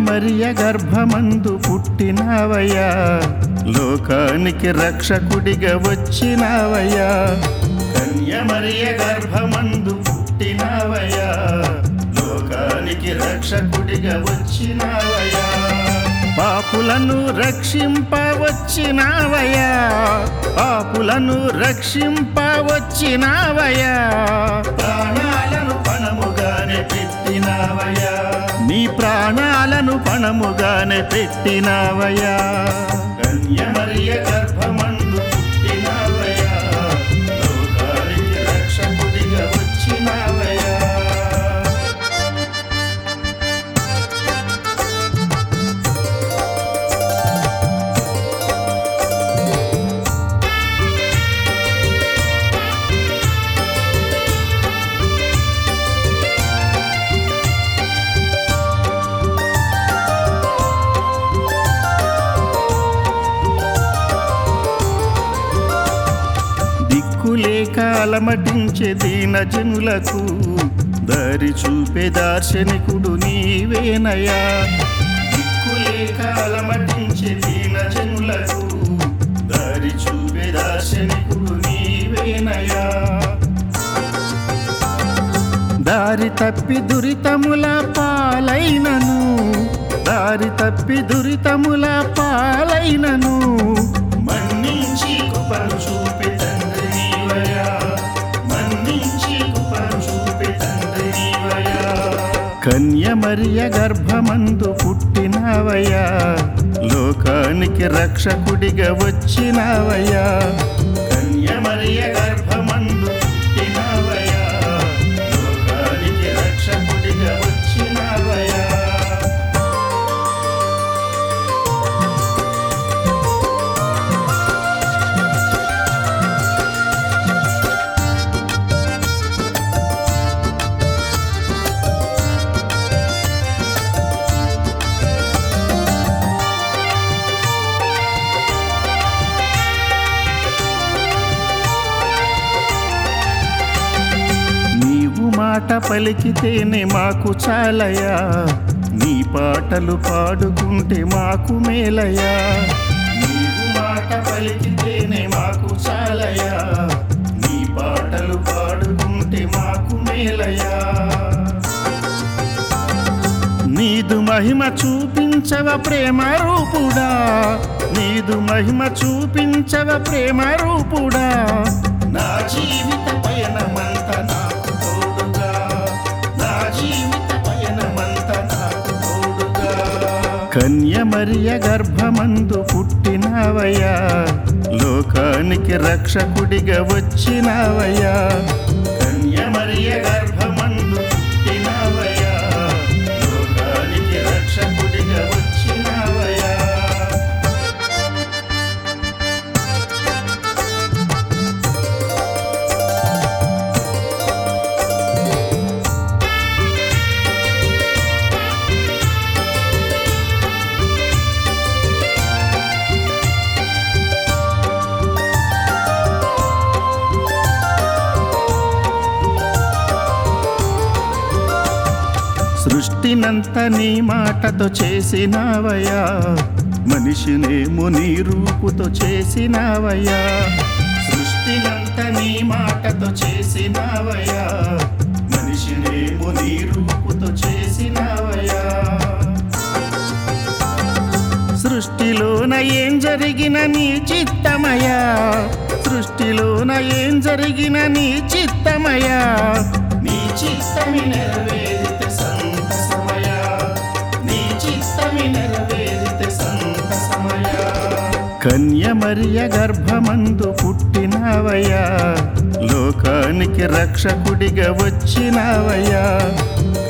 కన్యమరియ గర్భమందు పుట్టినావయ్యా లోకానికి రక్షకుడిగా వచ్చినావయ్యా కన్యమరియ గర్భమందు పుట్టినావయ్యా లోకానికి రక్షకుడిగా వచ్చినావయ్యా పాపులను రక్షింపవచ్చినావయ్యా పాపులను రక్షింపవచ్చినావయ్యా ప్రాణాలను పణముగానే పెట్టినావయ్యా నీ ప్రాణాలను పణముగానే పెట్టినావయ్యా కన్యమరియ గర్భమందు పుట్టినావయ్యా లోకానికి రక్షకుడిగా వచ్చినావయ్యా దిక్కులేక అలమటించే దీన జనులకు దారి చూపే దార్శనికుడు నీవేనయా దిక్కులేక అలమటించే దీన జనులకు దారి చూపే దార్శనికుడు నీవేనయా దారి తప్పి దురితముల పాలైనను దారి తప్పి దురితముల పాలైనను మన్నించి కృపను చూపి తండ్రి నీవయా మన్నించి కృపను చూపి తండ్రి నీవయా కన్యమరియ గర్భమందు పుట్టినావయ్యా లోకానికి రక్షకుడిగా వచ్చినావయ్యా కన్యమరియ గర్భమందు పుట్టినావయ్యా లోకానికి రక్షకుడిగా వచ్చినావయ్యా నీవు మాట పలికితేనే మాకు చాలయా నీ పాటలు పాడుకుంటే మాకు మేలయా నీవు మాట పలికితేనే మాకు చాలయా నీ పాటలు పాడుకుంటే మాకు మేలయా నీదు మహిమ చూపించవ ప్రేమ రూపుడా నీదు మహిమ చూపించవ ప్రేమ రూపుడా నా జీవిత పయనమంత నాకు తోడుగా నా జీవిత పయనమంత నాకు తోడుగా కన్యమరియ గర్భమందు పుట్టినావయ్యా లోకానికి రక్షకుడిగా వచ్చినావయ్యా కన్యమరియ గర్భమందు పుట్టినావయ్యా లోకానికి రక్షకుడిగా వచ్చినావయ్యా సృష్టినంత నీ మాటతో చేసినావయ్యా మనిషినేమో నీ రూపుతో చేసినావయ్యా సృష్టినంత నీ మాటతో చేసినావయ్యా మనిషినేమో నీ రూపుతో చేసినావయ్యా సృష్టిలోన ఏం జరిగిన నీ చిత్తమయా సృష్టిలోన ఏం జరిగిన నీ చిత్తమయా నీ చిత్తమి నెరవేరిత సంతసమయా నీ చిత్తమి నెరవేరిత సంతసమయా కన్యమరియ గర్భమందు పుట్టినావయ్యా లోకానికి రక్షకుడిగా వచ్చినావయ్యా